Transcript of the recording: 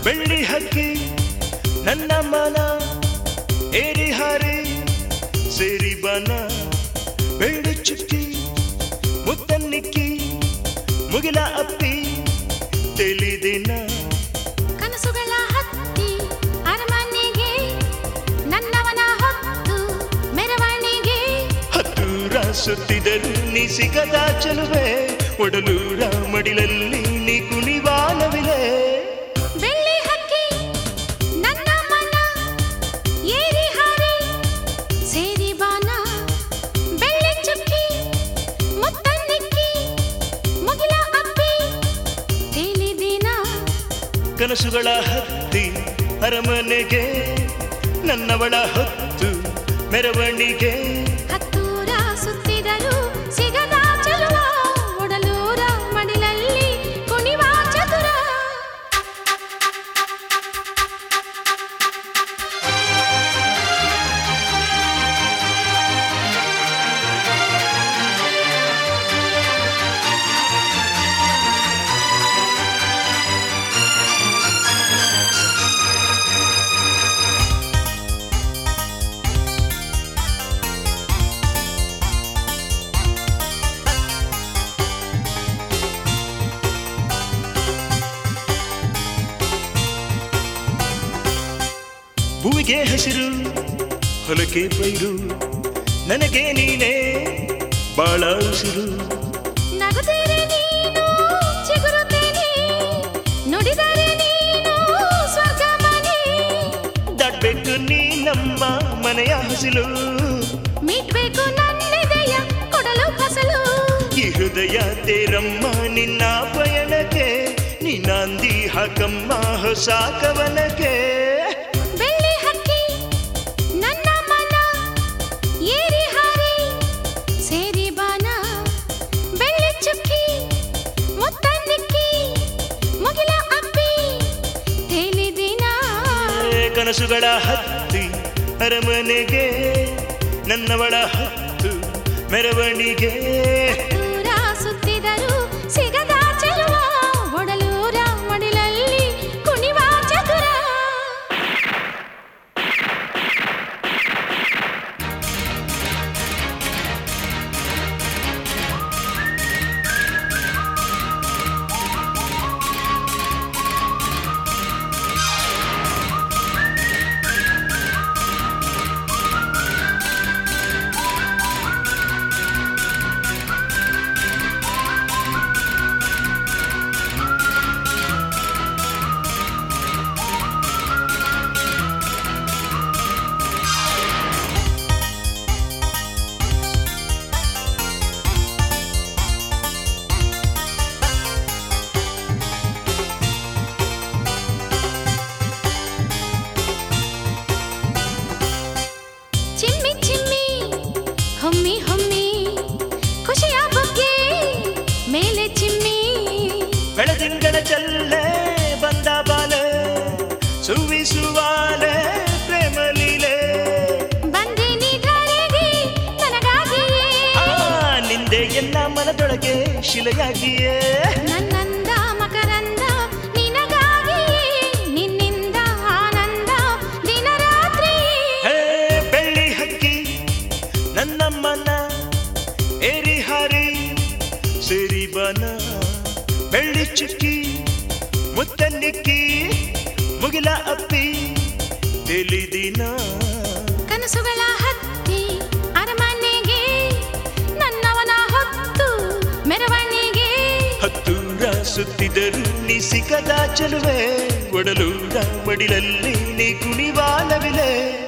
ಬೆಳ್ಳಿ ಹಕ್ಕಿ ನನ್ನ ಮನ ಏರಿ ಹಾರಿ ಸೇರಿ ಬನ ಬೆಳ್ಳಿ ಚುಕ್ಕಿ ಮುತ್ತನ್ನಿಕ್ಕಿ ಮುಗಿಲ ಅಪ್ಪಿ ತಿಳಿದಿನ ಕನಸುಗಳ ಹತ್ತಿ ಅರಮನೆಗೆ ನನ್ನವನ ಹೊತ್ತು ಮೆರವಣಿಗೆ ಹತ್ತೂರ ಸುತ್ತಿದರು ನೀ ಸಿಗದ ಚೆಲುವೆ ಒಡಲೂರ ಮಡಿಲಲ್ಲಿ ನೀ ಕುಣಿವಾನವಿಲೆ ಬೆಳ್ಳಿ ಹಕ್ಕಿ ನನ್ನ ಮನ ಏರಿ ಹಾರಿ ಸೇರಿ ಬಾನ ಬೆಳ್ಳಿ ಚುಕ್ಕಿ ಮುತ್ತನ್ನಿಕ್ಕಿ ಮುಗಿಲ ಅಪ್ಪಿ ತೇಲಿದಿನ ಕನಸುಗಳ ಹತ್ತಿ ಅರಮನೆಗೆ ನನ್ನವಳ ಹೊತ್ತು ಮೆರವಣಿಗೆ ಹತ್ತೂರ ಸುತ್ತಿದರು ಸಿಗದ ಚೆಲುವ ಒಡಲೂರ ಮಡಿಲಲ್ಲಿ ಕುಣಿವ ಚತುರ ಭೂಮಿಗೆ ಹಸಿರು ಹೊಲಕ್ಕೆ ಪೈರು ನನಗೆ ನೀನೇ ಬಾಳ ಉಸಿರು ನಗುತ್ತೀರೆ ನೀನು ಚಿಗುರುತ್ತೀನಿ ನುಡಿದರೆ ನೀನು ಸ್ವರ್ಗ ಮನೆ ದಾಟ್ಬೇಕು ನೀ ನಮ್ಮ ಮನೆಯ ಹಸಿಲು ಮೀಟ್ಬೇಕು ನನ್ನೆದೆಯ ಕೊಡಲು ಫಸಲು ಈ ಹೃದಯ ತೇರಮ್ಮ ನಿನ್ನ ಪಯಣಕ್ಕೆ ನಿನ್ನಂದಿ ಹಾಕಮ್ಮ ಹೊಸ ಕವನಕ್ಕೆ ಬೆಳ್ಳಿ ಹಕ್ಕಿ ನನ್ನ ಮನ ಏರಿ ಹಾರಿ ಸೇರಿ ಬಾನ ಬೆಳ್ಳಿ ಚುಕ್ಕಿ ಮುತ್ತನ್ನಿಕ್ಕಿ ಮುಗಿಲ ಅಪ್ಪಿ ತೇಲಿದಿನ ಕನಸುಗಳ ಹತ್ತಿ ಅರಮನೆಗೆ ನನ್ನವಳ ಹತ್ತು ಮೆರವಣಿಗೆ ದೂರ ಸುತ್ತಿದರು ಸಿಗದ ಚೆಲುವ ಒಡಲೂರ ಮಡಿಲಲ್ಲಿ ಕುಣಿವ ಚತುರ ಚಿಮ್ಮಿ ಚಿಮ್ಮಿ ಹೊಮ್ಮಿ ಹೊಮ್ಮಿ ಖುಷಿಯ ಬಗ್ಗೆ ಮೇಲೆ ಚಿಮ್ಮಿ ಬೆಳದಿಂಗಳ ಚಲ್ಲೆ ಬಂದ ಬಾಲೆ ಸುವಿಸುವಾಲೆ ಪ್ರೇಮ ಲೀಲೆ ಬಂದಿನಿ ಧಾರೆಗೆ ನನಗಾಗಿಯೇ ಆ ನಿಂದೆ ಎಲ್ಲ ಮನದೊಳಗೆ ಶಿಲೆಯಾಗಿಯೇ ನನ್ನಂದ ಮಕರಂದ ನಿನಗಾಗಿಯೇ ನಿನ್ನಿಂದ ಆನಂದ ದಿನರಾತ್ರಿ ಹೇ ಬೆಳ್ಳಿ ಹಕ್ಕಿ ನನ್ನ ಮನ ಏರಿ ಹಾರಿ ಸೇರಿ ಬನ ಬೆಳ್ಳಿ ಚುಕ್ಕಿ ಮುತ್ತನ್ನಿಕ್ಕಿ ಮುಗಿಲ ಅಪ್ಪಿ ತಿಳಿದಿನ ಕನಸುಗಳ ಹತ್ತಿ ಅರಮನೆಗೆ ನನ್ನವನ ಹೊತ್ತು ಮೆರವಣಿಗೆ ಹತ್ತೂರ ಸುತ್ತಿದರು ನೀ ಸಿಕ್ಕದ ಚೆಲುವೆ ಒಡಲೂರ ಮಡಿಲಲ್ಲಿ ನೀ ಕುಣಿವಾಲವಿಲೆ